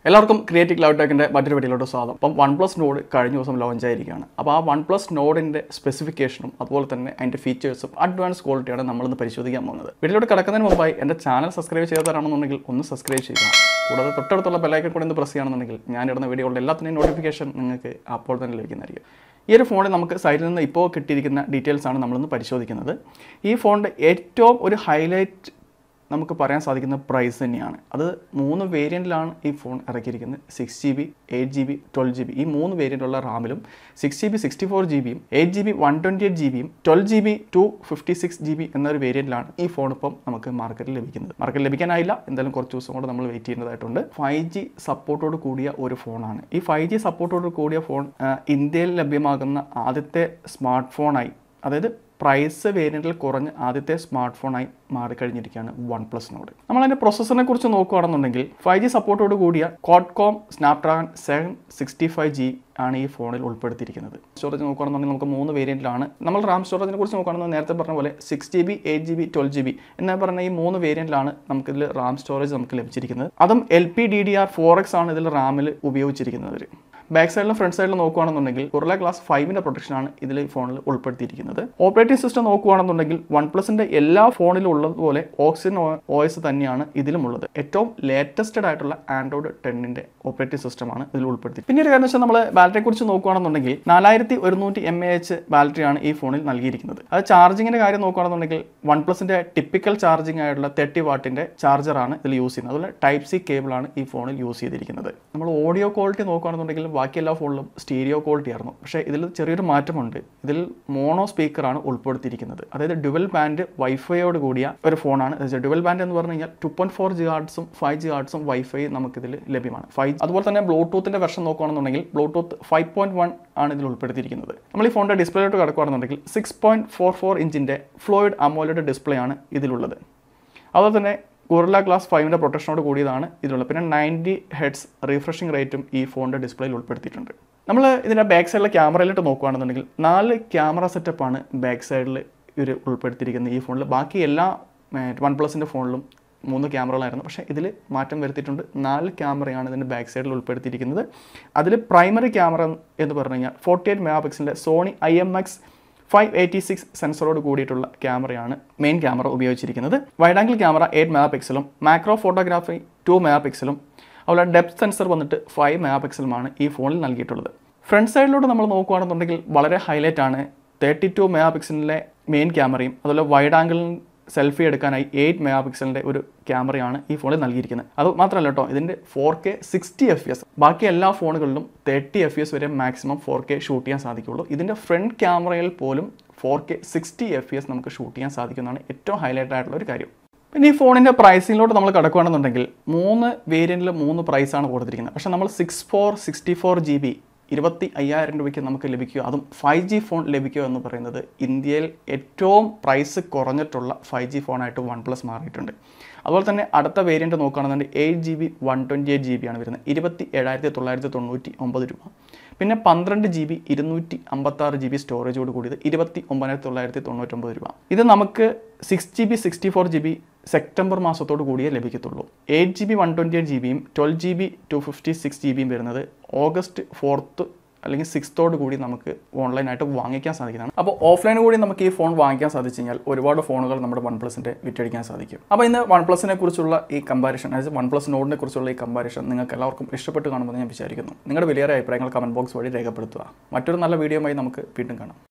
എല്ലാവർക്കും creative cloud ടെക്കിൻ്റെ മറ്റൊരു വീഡിയോയിലോട്ട് സ്വാഗതം അപ്പം വൺ പ്ലസ് നോഡ് കഴിഞ്ഞ ദിവസം ലോഞ്ച് ആയിരിക്കുകയാണ് അപ്പോൾ ആ വൺ പ്ലസ് നോഡിൻ്റെ സ്പെസിഫിക്കേഷനും അതുപോലെ തന്നെ അതിൻ്റെ ഫീച്ചേഴ്സും അഡ്വാൻസ് ക്വാളിറ്റിയാണ് നമ്മളിന്ന് പരിശോധിക്കാൻ പോകുന്നത് വീഡിയോയിലോട്ട് കിടക്കുന്നതിന് മുമ്പായി എൻ്റെ ചാനൽ സബ്സ്ക്രൈബ് ചെയ്തതാണെന്നുണ്ടെങ്കിൽ ഒന്ന് സബ്സ്ക്രൈബ് ചെയ്യുക കൂടാതെ തൊട്ടടുത്തുള്ള ബെല്ലൈക്കൺ കൂടെ ഒന്ന് പ്രസ് ചെയ്യുകയാണെന്നുണ്ടെങ്കിൽ ഞാൻ ഇടുന്ന വീഡിയോകളുടെ എല്ലാത്തിൻ്റെയും നോട്ടിഫിക്കേഷൻ നിങ്ങൾക്ക് അപ്പോൾ തന്നെ ലഭിക്കുന്നതായിരിക്കും ഈ ഒരു ഫോണിൽ നമുക്ക് സൈറ്റിൽ നിന്ന് ഇപ്പോൾ കിട്ടിയിരിക്കുന്ന ഡീറ്റെയിൽസ് ആണ് നമ്മളിന്ന് പരിശോധിക്കുന്നത് ഈ ഫോണിൻ്റെ ഏറ്റവും ഒരു ഹൈലൈറ്റ് നമുക്ക് പറയാൻ സാധിക്കുന്ന പ്രൈസ് തന്നെയാണ് അത് മൂന്ന് വേരിയൻറ്റിലാണ് ഈ ഫോൺ ഇറക്കിയിരിക്കുന്നത് six G B eight G B twelve G B ഈ മൂന്ന് വേരിയൻ്റുള്ള റാമിലും six G B sixty four G ബിയും eight G B one twenty eight G ബിയും twelve G B two fifty six G B എന്നൊരു വേരിയൻറ്റിലാണ് ഈ ഫോൺ ഇപ്പം നമുക്ക് മാർക്കറ്റിൽ ലഭിക്കുന്നത് മാർക്കറ്റിൽ ലഭിക്കാനായില്ല എന്തായാലും കുറച്ച് ദിവസം കൂടെ നമ്മൾ വെയിറ്റ് ചെയ്യേണ്ടതായിട്ടുണ്ട് ഫൈവ് ജി സപ്പോർട്ടോട് കൂടിയ ഒരു ഫോണാണ് ഈ ഫൈവ് ജി സപ്പോർട്ടോട് കൂടിയ ഫോൺ ആ, ഇന്ത്യയിൽ ലഭ്യമാകുന്ന ആദ്യത്തെ സ്മാർട്ട് ഫോണായി അതായത് പ്രൈസ് വേരിയൻറ്റിൽ കുറഞ്ഞ ആദ്യത്തെ സ്മാർട്ട് ഫോണായി മാറിക്കഴിഞ്ഞിരിക്കുകയാണ് വൺ പ്ലസ് നോഡ് നമ്മൾ അതിൻ്റെ പ്രൊസസ്സറിനെ കുറിച്ച് നോക്കുകയാണെന്നുണ്ടെങ്കിൽ ഫൈവ് ജി സപ്പോർട്ടോട് കൂടിയ Qualcomm Snapdragon seven sixty five G ആണ് ഈ ഫോണിൽ ഉൾപ്പെടുത്തിയിരിക്കുന്നത് സ്റ്റോറേജ് നോക്കുകയാണെന്നുണ്ടെങ്കിൽ നമുക്ക് മൂന്ന് വേരിയൻറ്റിലാണ് നമ്മൾ റാം സ്റ്റോറേജിനെ കുറിച്ച് നോക്കുകയാണെന്ന് നേരത്തെ പറഞ്ഞ പോലെ six G B eight G B twelve G B എന്ന് പറഞ്ഞ ഈ മൂന്ന് വേരിയൻറ്റിലാണ് നമുക്കിതിൽ റാം സ്റ്റോറേജ് നമുക്ക് ലഭിച്ചിരിക്കുന്നത് അതും L P D D R four X ആണ് ഇതിൽ റാമിൽ ഉപയോഗിച്ചിരിക്കുന്നത് ബാക്ക് സൈഡിലും ഫ്രണ്ട് സൈഡിലും നോക്കുകയാണെന്നുണ്ടെങ്കിൽ കുർല ക്ലാസ് ഫൈവിൻ്റെ പ്രൊട്ടക്ഷനാണ് ഇതിൽ ഫോണിൽ ഉൾപ്പെടുത്തിയിരിക്കുന്നത് ഓപ്പറേറ്റിംഗ് സിസ്റ്റം നോക്കുകയാണെന്നുണ്ടെങ്കിൽ വൺ പ്ലസിൻ്റെ എല്ലാ ഫോണിലും ഉള്ളതുപോലെ ഓക്സിജൻ ഒ എസ് തന്നെയാണ് ഇതിലും ഉള്ളത് ഏറ്റവും ലേറ്റസ്റ്റഡ് ആയിട്ടുള്ള ആൻഡ്രോയിഡ് ടെന്നിൻ്റെ ഓപ്പറേറ്റിംഗ് സിസ്റ്റമാണ് ഇതിൽ ഉൾപ്പെടുത്തി പിന്നെ ഒരു കാര്യം വെച്ചാൽ നമ്മൾ ബാറ്ററിയെ കുറിച്ച് നോക്കുകയാണെന്നുണ്ടെങ്കിൽ നാലായിരത്തി ഒരുന്നൂറ്റി എം എ എച്ച് ബാറ്ററിയാണ് ഈ ഫോണിൽ നൽകിയിരിക്കുന്നത് അത് ചാർജിങ്ങിൻ്റെ കാര്യം നോക്കുകയാണെന്നുണ്ടെങ്കിൽ വൺ പ്ലസിൻ്റെ ടിപ്പിക്കൽ ചാർജിങ് ആയിട്ടുള്ള തേർട്ടി വാട്ടിൻ്റെ ചാർജറാണ് ഇതിൽ യൂസ് ചെയ്യുന്നത് അതുപോലെ ടൈപ്പ് സി കേബിളാണ് ഈ ഫോണിൽ യൂസ് ചെയ്തിരിക്കുന്നത് നമ്മൾ ഓഡിയോ ക്വാളിറ്റി നോക്കുകയാണെന്നുണ്ടെങ്കിൽ ബാക്കി എല്ലാ ഫോണിലും സ്റ്റീരിയോ ക്വാളിറ്റി ആയിരുന്നു പക്ഷേ ഇതിൽ ചെറിയൊരു മാറ്റമുണ്ട് ഇതിൽ മോണോ സ്പീക്കറാണ് ഉൾപ്പെടുത്തിയിരിക്കുന്നത് അതായത് ഡുവൽ ബാൻഡ് വൈഫൈയോട് കൂടിയ ഒരു ഫോണാണ് ഡുവൽ ബാൻഡ് എന്ന് പറഞ്ഞു കഴിഞ്ഞാൽ ടു പോയിന്റ് ഫോർ ജി ഹാർട്സും ഫൈവ് ജി ഹാർട്സും വൈഫൈ നമുക്കിതിൽ ലഭ്യമാണ് ഫൈവ് അതുപോലെ തന്നെ ബ്ലൂടൂത്തിൻ്റെ വെർഷൻ നോക്കുകയാണെന്നുണ്ടെങ്കിൽ ബ്ലൂടൂത്ത് ഫൈവ് പോയിന്റ് വൺ ആണ് ഇതിൽ ഉൾപ്പെടുത്തിയിരിക്കുന്നത് നമ്മൾ ഈ ഫോണിൻ്റെ ഡിസ്പ്ലേയിലോട്ട് കിടക്കുകയാണെന്നുണ്ടെങ്കിൽ സിക്സ് പോയിന്റ് ഫോർ ഫോർ ഇഞ്ചിൻ്റെ ഫ്ലോയിഡ് അമോലഡ് ഡിസ്പ്ലേ ആണ് ഇതിലുള്ളത് അതുപോലെ തന്നെ ഗൊറില്ല ഗ്ലാസ് ഫൈവിൻ്റെ പ്രൊട്ടക്ഷനോട് കൂടിയതാണ് ഇതിലുള്ളത് പിന്നെ നയൻറ്റി ഹെഡ്സ് റീഫ്രഷിംഗ് റേറ്റും ഈ ഫോണിൻ്റെ ഡിസ്പ്ലേയിൽ ഉൾപ്പെടുത്തിയിട്ടുണ്ട് നമ്മൾ ഇതിൻ്റെ ബാക്ക് സൈഡിലെ ക്യാമറയിലിട്ട് നോക്കുകയാണെന്നുണ്ടെങ്കിൽ നാല് ക്യാമറ സെറ്റപ്പാണ് ബാക്ക് സൈഡിൽ ഇവർ ഉൾപ്പെടുത്തിയിരിക്കുന്നത് ഈ ഫോണിൽ ബാക്കി എല്ലാ വൺ പ്ലസിൻ്റെ ഫോണിലും മൂന്ന് ക്യാമറകളായിരുന്നു പക്ഷേ ഇതിൽ മാറ്റം വരുത്തിയിട്ടുണ്ട് നാല് ക്യാമറയാണ് ഇതിൻ്റെ ബാക്ക് സൈഡിൽ ഉൾപ്പെടുത്തിയിരിക്കുന്നത് അതിൽ പ്രൈമറി ക്യാമറ എന്ന് പറഞ്ഞു കഴിഞ്ഞാൽ ഫോർട്ടി എയ്റ്റ് മെഗാ പിക്സലിൻ്റെ Sony I M X five eighty six സെൻസറോട് കൂടിയിട്ടുള്ള ക്യാമറയാണ് മെയിൻ ക്യാമറ ഉപയോഗിച്ചിരിക്കുന്നത് വൈഡ് ആംഗിൾ ക്യാമറ എയ്റ്റ് മെഗാ പിക്സലും മാക്രോ ഫോട്ടോഗ്രാഫി ടു മെഗാ പിക്സലും അതുപോലെ ഡെപ്ത് സെൻസർ വന്നിട്ട് ഫൈവ് മെഗാ പിക്സലുമാണ് ഈ ഫോണിൽ നൽകിയിട്ടുള്ളത് ഫ്രണ്ട് സൈഡിലോട്ട് നമ്മൾ നോക്കുകയാണെന്നുണ്ടെങ്കിൽ വളരെ ഹൈലൈറ്റ് ആണ് തേർട്ടി ടു മെഗാ പിക്സലിലെ മെയിൻ ക്യാമറയും അതുപോലെ വൈഡ് ആംഗിൾ സെൽഫി എടുക്കാനായി എയ്റ്റ് മെഗാ പിക്സലിൻ്റെ ഒരു ക്യാമറയാണ് ഈ ഫോണിൽ നൽകിയിരിക്കുന്നത് അത് മാത്രമല്ല കേട്ടോ ഇതിൻ്റെ four K sixty F S ബാക്കി എല്ലാ ഫോണുകളിലും തേർട്ടി എഫ് എസ് വരെ മാക്സിമം ഫോർ കെ ഷൂട്ട് ചെയ്യാൻ സാധിക്കുള്ളൂ ഇതിൻ്റെ ഫ്രണ്ട് ക്യാമറയിൽ പോലും four K sixty F S നമുക്ക് ഷൂട്ട് ചെയ്യാൻ സാധിക്കുന്നതാണ് ഏറ്റവും ഹൈലൈറ്റ് ആയിട്ടുള്ള ഒരു കാര്യം പിന്നെ ഈ ഫോണിൻ്റെ പ്രൈസിങ്ങിലോട്ട് നമ്മൾ കിടക്കുകയാണെന്നുണ്ടെങ്കിൽ മൂന്ന് വേരിയൻറ്റിൽ മൂന്ന് പ്രൈസാണ് കൊടുത്തിരിക്കുന്നത് പക്ഷേ നമ്മൾ six four sixty four G B ഇരുപത്തി അയ്യായിരം രൂപയ്ക്ക് നമുക്ക് ലഭിക്കുക അതും ഫൈവ് ജി ഫോൺ ലഭിക്കുക എന്ന് പറയുന്നത് ഇന്ത്യയിൽ ഏറ്റവും പ്രൈസ് കുറഞ്ഞിട്ടുള്ള ഫൈവ് ജി ഫോണായിട്ട് വൺ പ്ലസ് മാറിയിട്ടുണ്ട് അതുപോലെ തന്നെ അടുത്ത വേരിയൻറ്റ് നോക്കുകയാണെന്നുണ്ടെങ്കിൽ eight G B one twenty eight G B ആണ് വരുന്നത് ഇരുപത്തി ഏഴായിരത്തി തൊള്ളായിരത്തി തൊണ്ണൂറ്റി ഒമ്പത് രൂപ പിന്നെ പന്ത്രണ്ട് ജി ബി ഇരുന്നൂറ്റി അമ്പത്താറ് ജി ബി സ്റ്റോറേജോട് കൂടിയത് ഇരുപത്തി ഒമ്പതിനായിരത്തി തൊള്ളായിരത്തി തൊണ്ണൂറ്റൊമ്പത് രൂപ ഇത് നമുക്ക് six G B sixty four G B September മാസത്തോട് കൂടിയേ ലഭിക്കത്തുള്ളൂ eight G B one twenty eight G ബിയും twelve G B two fifty six G ബിയും വരുന്നത് ഓഗസ്റ്റ് ഫോർത്ത് അല്ലെങ്കിൽ സിക്സ്തോട് കൂടി നമുക്ക് ഓൺലൈനായിട്ട് വാങ്ങിക്കാൻ സാധിക്കുന്നതാണ് അപ്പോൾ ഓഫ്ലൈൻ കൂടി നമുക്ക് ഈ ഫോൺ വാങ്ങിക്കാൻ സാധിച്ചു കഴിഞ്ഞാൽ ഒരുപാട് ഫോണുകൾ നമ്മുടെ വൺ പ്ലസിൻ്റെ വിറ്റഴിക്കാൻ സാധിക്കും അപ്പോൾ ഇന്ന് വൺ പ്ലസിനെ കുറിച്ചുള്ള ഈ കമ്പാരിഷൻ അതായത് വൺ പ്ലസ് നോഡിനെ കുറിച്ചുള്ള ഈ കമ്പാരിഷൻ നിങ്ങൾക്ക് എല്ലാവർക്കും ഇഷ്ടപ്പെട്ട് കാണുമെന്ന് ഞാൻ വിചാരിക്കുന്നു നിങ്ങളുടെ വലിയ അഭിപ്രായങ്ങൾ കമൻറ്റ് ബോക്സ് വഴി രേഖപ്പെടുത്തുക മറ്റൊരു നല്ല വീഡിയോയുമായി നമുക്ക് വീണ്ടും കാണാം